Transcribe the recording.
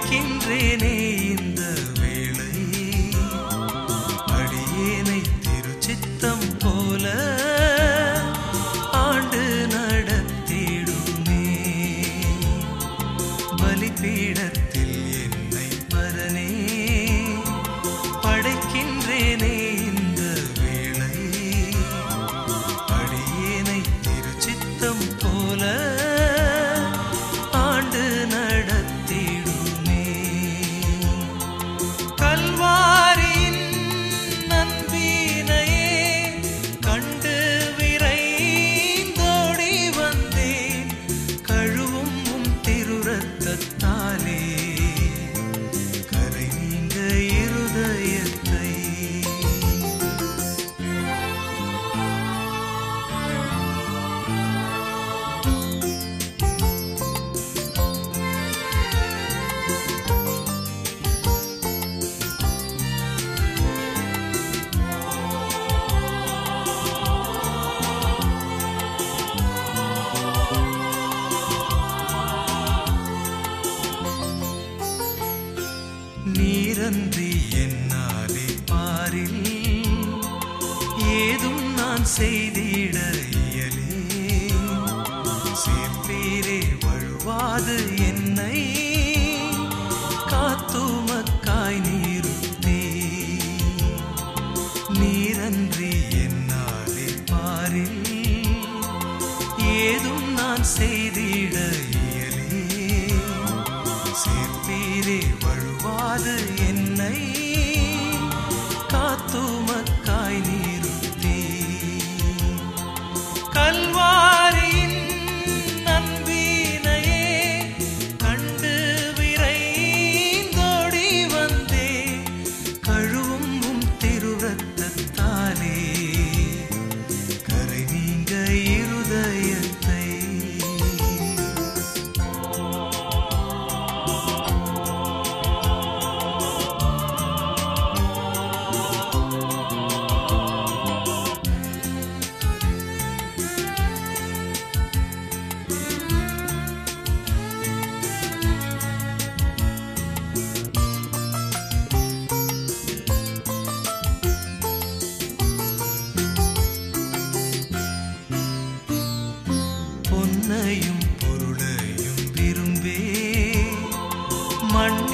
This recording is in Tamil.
படைக்கின்றேனே இந்த வேளை அடியேனை திருச்சித்தம் போல ஆண்டு நடத்திடுமே பலிபீடத்தில் என்னை பரனே படைக்கின்றேனே இந்த வேளை அடியேனை திருச்சித்தம் போல ஆண்டு நடத்திடுமே கல்வாரியின் நன்பினையே கண்டு விரைந்தோடி வந்தேன் கழுவும் உம் திருரத்தத்தாலே கரை நீங்க இருதயத்தை நீரன்றி என்னாலே பாரில் ஏதும் நான் செய்திட இயலே சேர்ப்பீரே வழுவாது என்னை காத்துமக்காய் நீருத்தே நீரன்றி என்னாலே பாரில் ஏதும் நான் செய்திட இயலே சேர்ப்பீரே வழுவாது என்னை காத்துமக்காய் நீருத்தே கல்வாரியின் நன்பினையே கண்டு விரைந்தோடி வந்தே கழுவும் உம் திருரத்தத்தாலே கரை நீங்க இருதயத்தை பொன்னையும் பொருளையும் விரும்பே மண்